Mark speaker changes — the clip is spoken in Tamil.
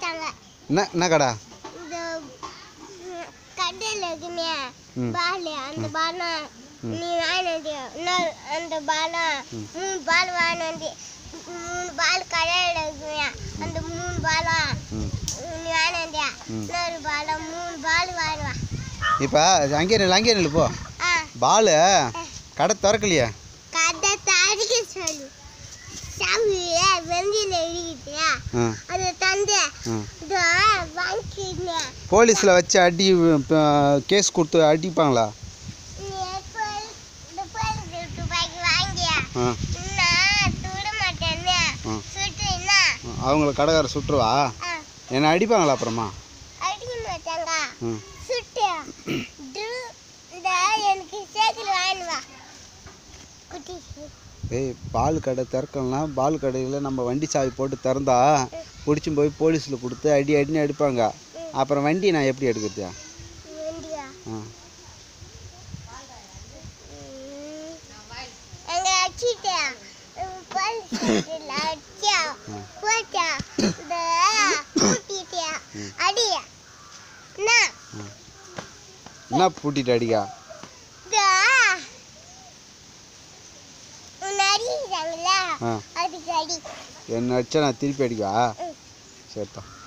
Speaker 1: அடிச்சிட்டாங்க
Speaker 2: என்ன என்ன கடை
Speaker 1: இந்த ம், கடையில் இருக்குமே
Speaker 2: ம்.
Speaker 1: பால் அந்த பாலம் நீ வாங்கினது இன்னொரு அந்த பாலம் மூணு பால் வாங்கினது மூணு பால் கடையில் இருக்குமே அந்த மூணு பாலம்
Speaker 2: ம்
Speaker 1: நீ வாங்கினது இன்னொரு பாலம் மூணு பால் வாங்குவா
Speaker 2: இப்போ அங்கேயே நில்லு அங்கேயே நில்லு போ
Speaker 1: ஆ
Speaker 2: பால் கடை திறக்கலையே
Speaker 1: கதை தடிக்க சொல்லு சாமியை வெந்தியில் எழுதிட்டியா
Speaker 2: ஆ
Speaker 1: அதை தந்து
Speaker 2: ஆ
Speaker 1: இதோ வாங்கிக்கிட்டேன்
Speaker 2: போலீஸில் வச்சு அடி இப்போ கேஸ் கொடுத்து அடிப்பாங்களா
Speaker 1: நீ போய் இந்த போலீஸ் துப்பாக்கி வாங்கியா
Speaker 2: ஆ
Speaker 1: நான் சுட மாட்டேன்னு
Speaker 2: ஆ.
Speaker 1: சுட்டுனா
Speaker 2: அவங்கள கடைக்கார சுட்டுருவா என்னை அடிப்பாங்களா அப்புறமா
Speaker 1: அடிக்க மாட்டாங்க
Speaker 2: ம்
Speaker 1: சுட்டு டு இந்த எனக்கு சைக்கிள் வாங்கிவா குட்டி
Speaker 2: ஏய் பால் கடை திறக்கலாம் பால் கடையில் நம்ம வண்டி சாவி போட்டு திறந்தா பிடிச்சும் போய் போலீஸில் கொடுத்து அடி அடின்னு அடிப்பாங்க அப்புறம் வண்டி நான் எப்படி எடுக்கிறது
Speaker 1: வண்டியா
Speaker 2: ஆ
Speaker 1: அங்க அடிச்சிட்டா போலீஸ் அடிச்சா போட்டா இந்த கூட்டிட்டியா அடியா என்ன
Speaker 2: என்ன பூட்டிட்டு அடிக்கா
Speaker 1: இந்த உன்னை அடிக்கிறாங்களா
Speaker 2: ஆ
Speaker 1: அதுக்கு அடி
Speaker 2: என்ன அடிச்சா நான் திருப்பி அடிக்கா
Speaker 1: ம்.
Speaker 2: சரிதான்